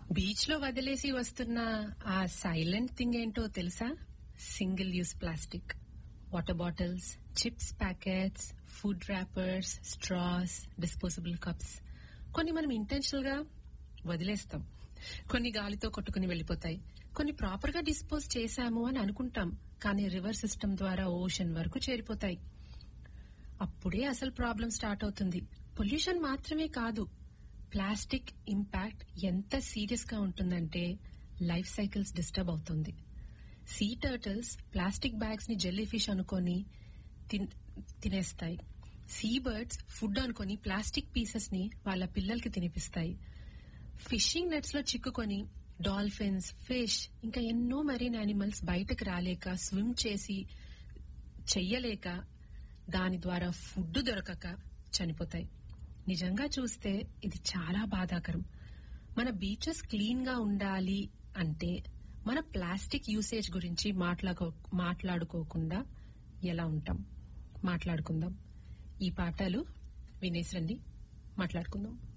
beach లో వదిలేసి వస్తున్న ఆ సైలెంట్ థింగ్ ఏంటో తెలుసా single use plastic water bottles chips packets food wrappers straws disposable cups కొన్ని మనం ఇంటెన్షనల్ గా వదిలేస్తాం కొన్ని గాలితో కొట్టుకుని వెళ్లిపోతాయి కొన్ని ప్రాపర్ గా డిస్పోజ్ చేశాము అని అనుకుంటాం కానీ రివర్ సిస్టమ్ ద్వారా ఓషన్ వరకు చేరిపోతాయి అప్పుడే అసలు ప్రాబ్లం స్టార్ట్ అవుతుంది పొల్యూషన్ మాత్రమే కాదు ప్లాస్టిక్ ఇంపాక్ట్ ఎంత సీరియస్ గా ఉంటుందంటే లైఫ్ సైకిల్స్ డిస్టర్బ్ అవుతుంది సీ టర్టిల్స్ ప్లాస్టిక్ బ్యాగ్స్ ని జెల్లీ ఫిష్ అనుకొని తిన్- తినేస్తాయి సీ బర్డ్స్ ఫుడ్ అనుకొని ప్లాస్టిక్ పీసెస్ ని వాళ్ళ పిల్లలకి తినిపిస్తాయి ఫిషింగ్ నెట్స్ లో చిక్కుకొని డాల్ఫిన్స్ ఫిష్ ఇంకా ఎన్నో మెరీన్ యానిమల్స్ బయటకు రాలేక స్విమ్ చేసి చెయ్యలేక దాని ద్వారా ఫుడ్ దొరకక చనిపోతాయి నిజంగా చూస్తే ఇది చాలా బాధాకరం మన బీచెస్ క్లీన్ గా ఉండాలి అంటే మన ప్లాస్టిక్ యూసేజ్ గురించి మాట్లాడుకో మాట్లాడుకోకుండా ఎలా ఉంటాం మాట్లాడుకుందాం ఈ పాఠాలు వినేసి రండి మాట్లాడుకుందాం